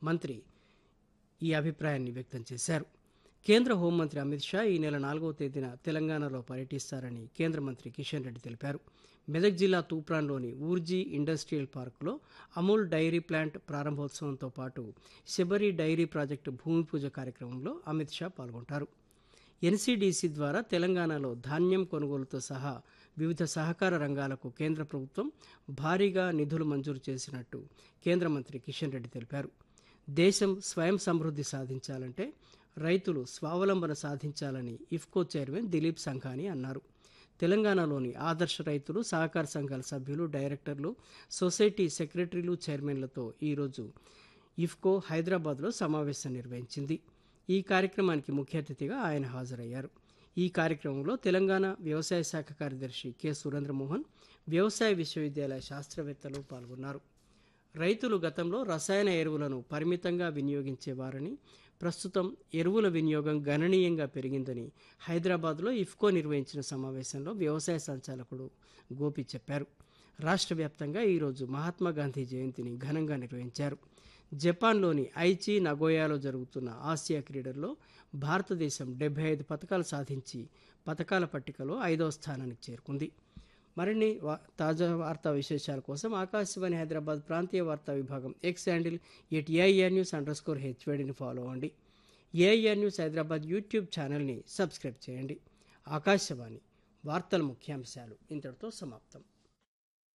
మంత్రి ఈ అభిప్రాయాన్ని వ్యక్తం చేశారు కేంద్ర హోంమంత్రి అమిత్ షా ఈ నెల నాలుగవ తేదీన తెలంగాణలో పర్యటిస్తారని కేంద్ర మంత్రి కిషన్ రెడ్డి తెలిపారు మెదక్ జిల్లా తూప్రాన్లోని ఊర్జీ ఇండస్ట్రియల్ పార్కులో అమూల్ డైరీ ప్లాంట్ ప్రారంభోత్సవంతో పాటు శబరి డైరీ ప్రాజెక్టు భూమి పూజ కార్యక్రమంలో అమిత్ షా పాల్గొంటారు ఎన్సీడీసీ ద్వారా తెలంగాణలో ధాన్యం కొనుగోలుతో సహా వివిధ సహకార రంగాలకు కేంద్ర ప్రభుత్వం భారీగా నిధులు మంజూరు చేసినట్టు కేంద్ర మంత్రి కిషన్ రెడ్డి తెలిపారు దేశం స్వయం సమృద్ధి సాధించాలంటే రైతులు స్వావలంబన సాధించాలని ఇఫ్కో చైర్మన్ దిలీప్ సంఘాని అన్నారు తెలంగాణలోని ఆదర్శ రైతులు సహకార సంఘాల సభ్యులు డైరెక్టర్లు సొసైటీ సెక్రటరీలు చైర్మన్లతో ఈరోజు ఇఫ్కో హైదరాబాద్లో సమావేశం నిర్వహించింది ఈ కార్యక్రమానికి ముఖ్య అతిథిగా ఆయన హాజరయ్యారు ఈ కార్యక్రమంలో తెలంగాణ వ్యవసాయ శాఖ కార్యదర్శి కె సురేంద్రమోహన్ వ్యవసాయ విశ్వవిద్యాలయ శాస్త్రవేత్తలు పాల్గొన్నారు రైతులు గతంలో రసాయన ఎరువులను పరిమితంగా వినియోగించేవారని ప్రస్తుతం ఎరువుల వినియోగం గణనీయంగా పెరిగిందని హైదరాబాద్లో ఇఫ్కో నిర్వహించిన సమావేశంలో వ్యవసాయ సంచాలకుడు గోపి చెప్పారు రాష్ట్ర వ్యాప్తంగా ఈరోజు మహాత్మా గాంధీ జయంతిని ఘనంగా నిర్వహించారు జపాన్లోని ఐచి నగోయాలో జరుగుతున్న ఆసియా క్రీడల్లో భారతదేశం డెబ్బై ఐదు పథకాలు సాధించి పథకాల పట్టికలో ఐదవ స్థానానికి చేరుకుంది మరిన్ని వా- తాజా వార్తా విశేషాల కోసం ఆకాశవాణి హైదరాబాద్ ప్రాంతీయ వార్తా విభాగం X handle at AIR news underscore హెచ్వేడిని ఫాలో అవ్వండి ఏఐఆర్ న్యూస్ హైదరాబాద్ యూట్యూబ్ ఛానల్ని సబ్స్క్రైబ్ చేయండి ఆకాశవాణి వార్తల ముఖ్యాంశాలు ఇంతటితో సమాప్తం